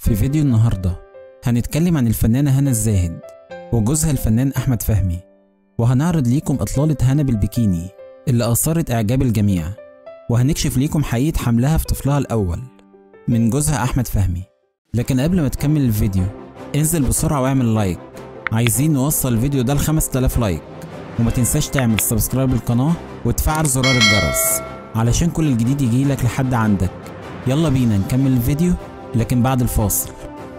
في فيديو النهاردة هنتكلم عن الفنانة هنا الزاهد وجوزها الفنان أحمد فهمي وهنعرض ليكم إطلالة هنا بالبيكيني اللي أثارت إعجاب الجميع وهنكشف ليكم حقيقة حملها في طفلها الأول من جوزها أحمد فهمي لكن قبل ما تكمل الفيديو انزل بسرعة واعمل لايك عايزين نوصل الفيديو ده ل 5000 لايك وما تنساش تعمل سبسكرايب للقناة وتفعل زرار الجرس علشان كل الجديد يجيلك لحد عندك يلا بينا نكمل الفيديو لكن بعد الفاصل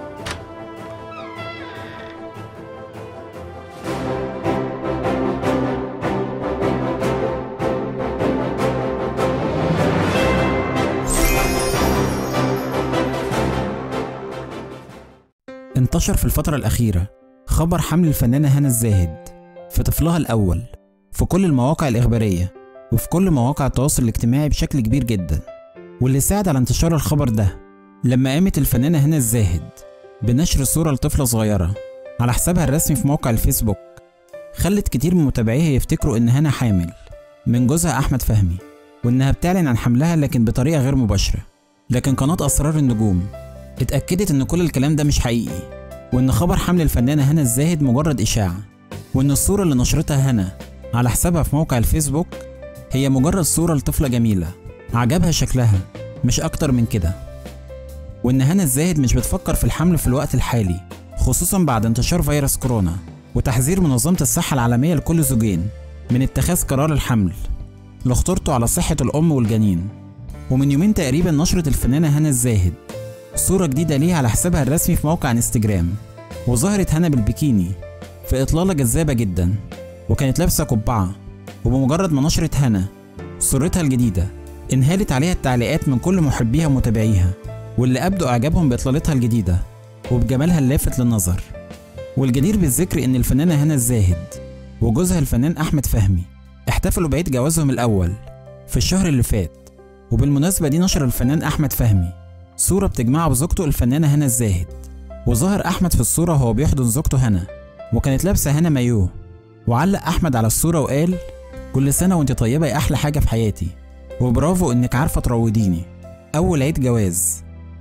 انتشر في الفترة الأخيرة خبر حمل الفنانة هنا الزاهد في طفلها الأول في كل المواقع الإخبارية وفي كل مواقع التواصل الاجتماعي بشكل كبير جدا واللي ساعد على انتشار الخبر ده لما قامت الفنانة هنا الزاهد بنشر صورة لطفلة صغيرة على حسابها الرسمي في موقع الفيسبوك خلت كتير من متابعيها يفتكروا إن هنا حامل من جوزها أحمد فهمي وإنها بتعلن عن حملها لكن بطريقة غير مباشرة لكن قناة أسرار النجوم اتأكدت إن كل الكلام ده مش حقيقي وإن خبر حمل الفنانة هنا الزاهد مجرد إشاعة وإن الصورة اللي نشرتها هنا على حسابها في موقع الفيسبوك هي مجرد صورة لطفلة جميلة عجبها شكلها مش أكتر من كده وإن هنا الزاهد مش بتفكر في الحمل في الوقت الحالي خصوصا بعد انتشار فيروس كورونا وتحذير منظمة الصحة العالمية لكل زوجين من اتخاذ قرار الحمل لخطورته على صحة الأم والجنين ومن يومين تقريبا نشرت الفنانة هنا الزاهد صورة جديدة ليها على حسابها الرسمي في موقع انستجرام وظهرت هنا بالبيكيني في إطلالة جذابة جدا وكانت لابسة قبعة وبمجرد ما نشرت هنا صورتها الجديدة انهالت عليها التعليقات من كل محبيها ومتابعيها واللي أبدوا إعجابهم بإطلالتها الجديدة وبجمالها اللافت للنظر والجدير بالذكر إن الفنانة هنا الزاهد وجوزها الفنان أحمد فهمي احتفلوا بعيد جوازهم الأول في الشهر اللي فات وبالمناسبة دي نشر الفنان أحمد فهمي صورة بتجمعه بزوجته الفنانة هنا الزاهد وظهر أحمد في الصورة وهو بيحضن زوجته هنا وكانت لابسة هنا مايوه وعلق أحمد على الصورة وقال كل سنة وانت طيبة يا أحلى حاجة في حياتي وبرافو إنك عارفة تروضيني أول عيد جواز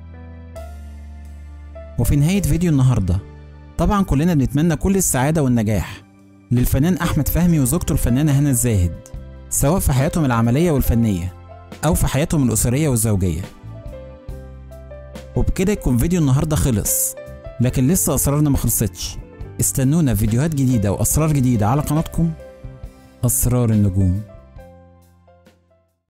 وفي نهاية فيديو النهاردة طبعا كلنا بنتمنى كل السعادة والنجاح للفنان أحمد فهمي وزوجته الفنانة هنا الزاهد سواء في حياتهم العملية والفنية أو في حياتهم الأسرية والزوجية وبكده يكون فيديو النهاردة خلص لكن لسه أسرارنا ما خلصتش استنونا في فيديوهات جديدة وأسرار جديدة على قناتكم أسرار النجوم